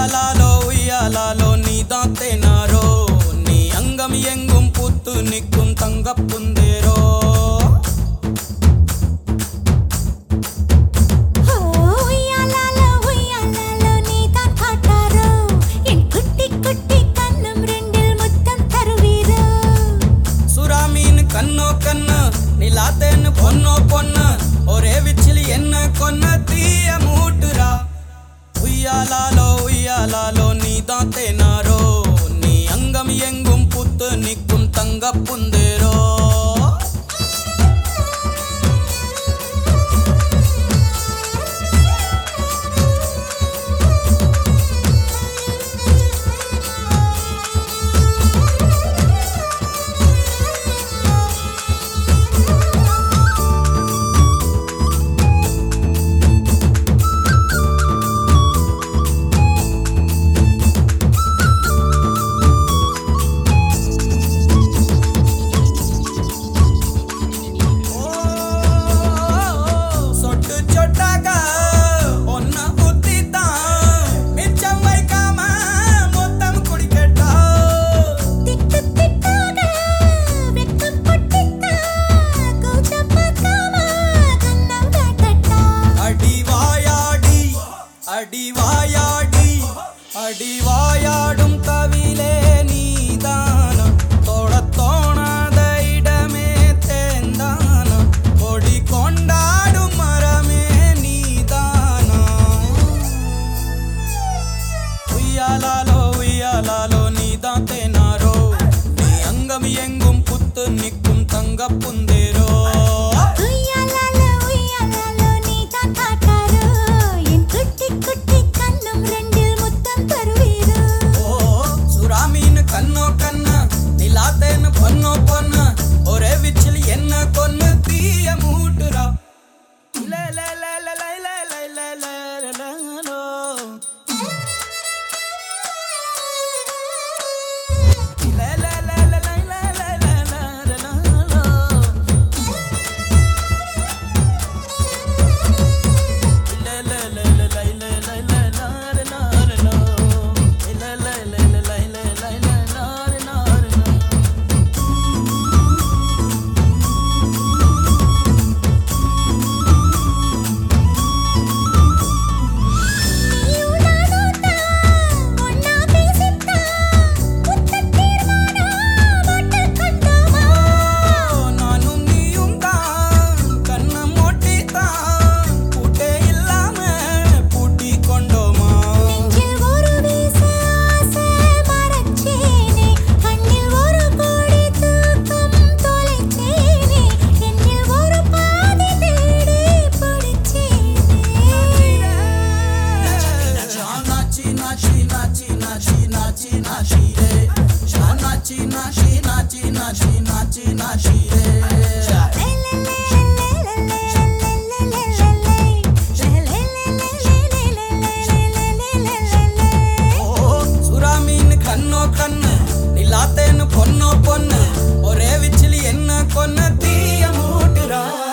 உய்யாலாலோ உய்யாலாலோ நீதான் தேனாரோ நீ அங்கம் எங்கும் பூத்து நிற்கும் தங்கப் புந்தேரோ ஓ உய்யாலாலோ உய்யாலாலோ நீதான் காட்டாரோ என் குட்டி குட்டி கண்ணம் ரெண்டில் முத்தம் தருவீரோ சுறா மீன் கண்ணோ கண்ணு நிலாத்தேன்னு பொண்ணோ பொண்ணு ஒரே விச்சில் என்ன கொன்ன தீய மூட்டுரா உய்யாலாலோ உய்யாலாலோ நீதான் தேனாரோ நீ அங்கம் எங்கும் பூத்து நிற்கும் தங்கப் புந்தேரோ சொட்டு சொட்டாக ஒன்ன ஊத்தித்தான் மிச்சம் வைக்காம மொத்தம் குடிக்கட்டா திட்டு திட்டாக வெட்கம் பட்டுட்டா கூச்சம் பார்க்காம கண்ணம் காட்டட்டா அடி வாயாடி அடி வாயாடி அடி வாயாடும் கவிலே நீதானம் தொட தோணாத இடமே தேந்தானம் கொடி கொண்டாடும் மரமே நீதானம் உய்யாலாலோ உய்யாலாலோ நீதான் தேனாரோ நீ அங்கம் எங்கும் புத்து நிற்கும் தங்கப் புந்தேரோ உய்யாலாலோ உய்யாலாலோ நீதான் காட்டாரோ என் குட்டி குட்டி கண்ணம் ரெண்டில் முத்தம் தருவீரோ ஓ சுறா மீன் கண்ணோ கண்ணு நிலாத்தேன்னு பொண்ணோ பொண்ணு ஒரே விச்சில் என்ன கொன்னு தீய மூட்டுறா லே, லே, லே, லே, லே, லே, லே, லே, லே, லே, லோ. லே, லே, லே, லே, லே, லே, லே, லே, லே, லே, லோ. லே, லே, லே, லே, லே, லே, லே, லே, லா, ரே, லா, ரே, லோ. லே, லே, லே, லே, லே, லே, லே, லே, லா, ரே, லா, ரே, லோ. நீயும் நானும் தான் ஒண்ணா பேசித்தான் முத்தத் தீர்மானம் போட்டுக் கொண்டோமா நானும் நீயும் தான் கண்ணை மூட்டித்தான் பூட்டே இல்லாம பூட்டி கொண்டோமா நெஞ்சில் ஒரு வீச ஆசை மறைச்சேனே கண்ணில் ஒரு கோடி தூக்கம் தொலைச்சேனே என்னில் ஒரு பாதி தேடி பிடிச்சேனே நாச்சி நாச்சி நாச்சி நாச்சி நாச்சி நாச்சி ரே நாச்சி நாச்சி நாச்சி நாச்சி நாச்சி நாச்சி ரே ஓ சுறா மீன் கண்ணோ கண்ணு நிலாத்தேன்னு பொண்ணோ பொண்ணு ஒரே விச்சில் என்ன கொன்ன தீய மூட்டுறா